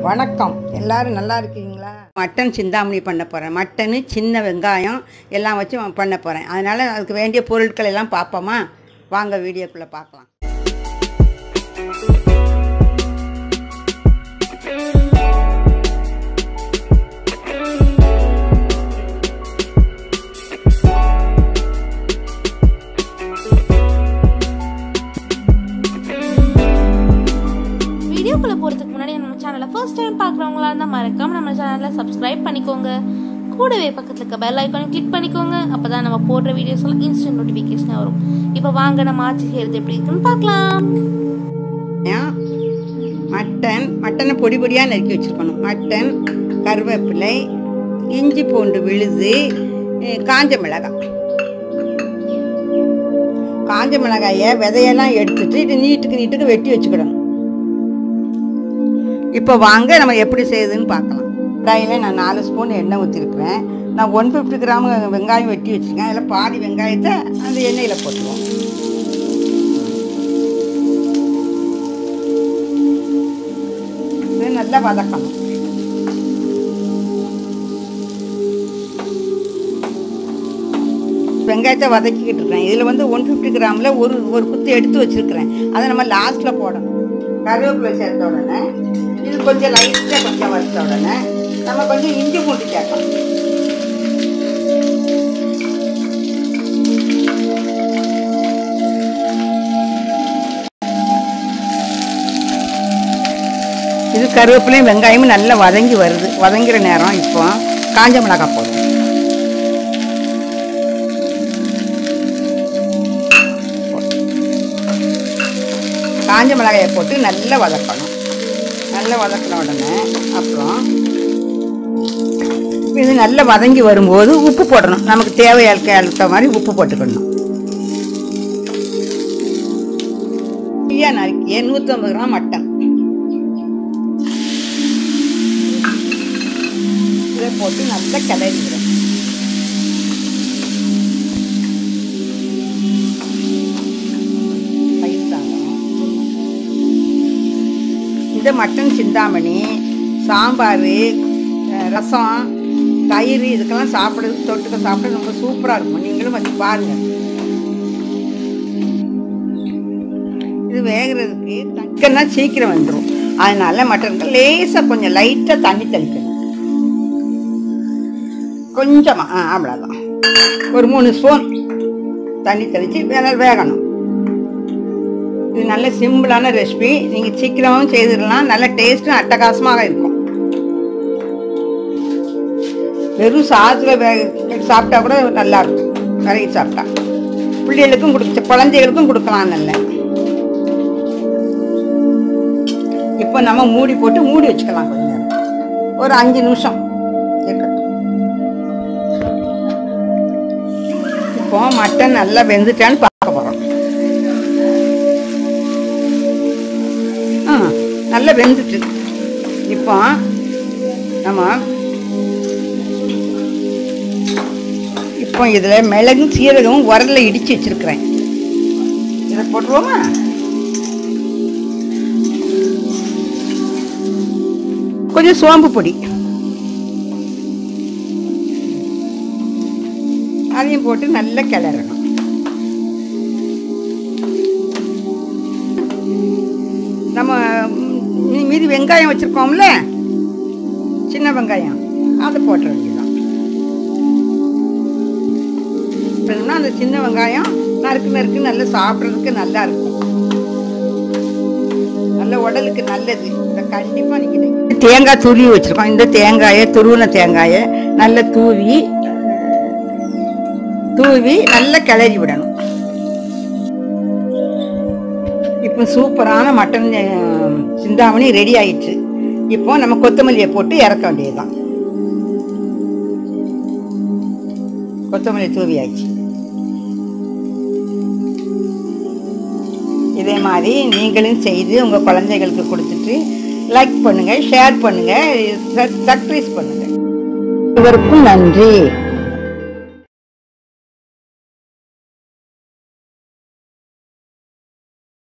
வணக்கம் எல்லாரும் நல்லா இருக்கீங்களா மட்டன் சிந்தாமணி பண்ண போகிறேன் மட்டனு சின்ன வெங்காயம் எல்லாம் வச்சு பண்ண போகிறேன் அதனால் அதுக்கு வேண்டிய பொருட்கள் எல்லாம் பார்ப்போமா வாங்க வீடியோக்குள்ளே பார்க்கலாம் வீடியோக்குள்ள போறதுக்கு முன்னாடி நம்ம சேனலை ஃபர்ஸ்ட் டைம் பார்க்குறவங்களா இருந்தால் மறக்காம நம்ம சேனலை சப்ஸ்கிரைப் பண்ணிக்கோங்க கூடவே பக்கத்துல இருக்க பெல் ஐக்கானை கிளிக் பண்ணிக்கோங்க அப்பதான் நம்ம போடுற வீடியோஸ் எல்லாம் இன்ஸ்டன்ட் நோட்டிஃபிகேஷன் வரும் இப்போ வாங்க நம்ம ஆட்சி செய்யறது எப்படி இருக்குன்னு பார்க்கலாம் ஏன்? மட்டன் மட்டனை பொடி பொடியாக நறுக்கி வச்சுருக்கணும் மட்டன் கருவேப்பிலை இஞ்சி பூண்டு விழுது அஹ் காஞ்ச மிளகாய் காஞ்ச மிளகாயை விதையெல்லாம் எடுத்துட்டு இது நீட்டுக்கு நீட்டுக்கு வெட்டி வச்சுக்கிடணும் இப்போ வாங்க நம்ம எப்படி செய்யுதுன்னு பார்க்கலாம் கடாயில் நான் நாலு ஸ்பூன் எண்ணெய் ஊற்றிருக்கிறேன் நான் ஒன் ஃபிஃப்டி கிராம் வெங்காயம் வெட்டி வச்சுருக்கேன் அதில் பாதி வெங்காயத்தை அந்த எண்ணெயில் போட்டுருவோம் இது நல்லா வதக்கணும் வெங்காயத்தை வதக்கிக்கிட்டு இருக்கேன் இதில் வந்து ஒன் ஃபிஃப்டி கிராமில் ஒரு ஒரு குத்து எடுத்து வச்சுருக்கிறேன் அதை நம்ம லாஸ்ட்டில் போடணும் கருவேப்பிலை சேர்த்த உடனே இது கொஞ்சம் லைட்டாக கொஞ்சம் வறுத்த உடனே நம்ம கொஞ்சம் இஞ்சி பூண்டு சேர்க்கணும் இது கருவேப்பிலையும் வெங்காயமும் நல்லா வதங்கி வருது வதங்குற நேரம் இப்போ காஞ்ச மிளகாய் போடும் காஞ்ச மிளகாயை போட்டு நல்லா வதக்கணும் நல்லா வதக்கின உடனே அப்புறம் இது நல்லா வதங்கி வரும்போது உப்பு போடணும் நமக்கு தேவையாளுக்கு அழுத்த மாதிரி உப்பு போட்டுக்கணும் ஃப்ரீயாக நறுக்கிய நூற்றம்பது கிராம் மட்டன் இதை போட்டு நல்லா கிளறிக்கிறேன் இந்த மட்டன் சிந்தாமணி சாம்பார் அஹ், ரசம் தயிர் இதுக்கெல்லாம் சாப்பிட்றதுக்கு தொட்டுக்க சாப்பிட ரொம்ப சூப்பராக இருக்கும் நீங்களும் வந்து பாருங்கள் இது வேகிறதுக்கு தக்கன்னா சீக்கிரம் வந்துடும் அதனால மட்டனுக்கு லேசாக கொஞ்சம் லைட்டாக தண்ணி தெளிக்கணும் கொஞ்சமாக ஆ அவ்வளோதான் ஒரு மூணு ஸ்பூன் தண்ணி தெளித்து வேணா வேகணும் இது நல்ல சிம்பிளான ரெசிபி நீங்கள் சீக்கிரமாகவும் செய்திடலாம் நல்ல டேஸ்ட்டும் அட்டகாசமாக இருக்கும் வெறும் சாதத்தில் வே சாப்பிட்டா கூட நல்லா இருக்கும் விறகி சாப்பிட்டா பிள்ளைகளுக்கும் கொடுக்க குழந்தைகளுக்கும் கொடுக்கலாம் நல்ல இப்போ நம்ம மூடி போட்டு மூடி வச்சுக்கலாம் கொஞ்ச நேரம் ஒரு அஞ்சு நிமிஷம் இருக்கட்டும் இப்போ மட்டன் நல்லா வெந்துட்டான்னு பார்க்க போகிறோம் ஆ நல்லா வெந்துட்டு இப்போ நம்ம இப்போ இதில் மிளகும் சீரகமும் உரல்ல இடித்து வச்சிருக்கிறேன் இதை போட்டுருவோமா கொஞ்சம் சோம்பு பொடி அதையும் போட்டு நல்லா கிளறணும் நம்ம ம், மீதி வெங்காயம் வச்சுருக்கோம்ல சின்ன வெங்காயம் அதை போட்டுற வேண்டியதான் இப்போனா அந்த சின்ன வெங்காயம் நறுக்கு நறுக்கு நல்லா சாப்பிட்றதுக்கு நல்லா இருக்கும் நல்ல உடலுக்கு நல்லது இதை கண்டிப்பாக நீங்கள் தேங்காய் துருவி வச்சுருக்கோம் இந்த தேங்காயை துருவின தேங்காயை நல்லா தூவி தூவி நல்லா கிளறி விடணும் இப்போ சூப்பரான மட்டன் அஹ், சிந்தாமணி ரெடி ஆயிடுச்சு இப்போ நம்ம கொத்தமல்லியை போட்டு இறக்க வேண்டியதுதான் கொத்தமல்லி தூவியாச்சு இதே மாதிரி நீங்களும் செய்து உங்கள் குழந்தைகளுக்கு கொடுத்துட்டு லைக் பண்ணுங்கள் ஷேர் பண்ணுங்கள் சப்ஸ்கிரைப் பண்ணுங்கள் இவருக்கும் நன்றி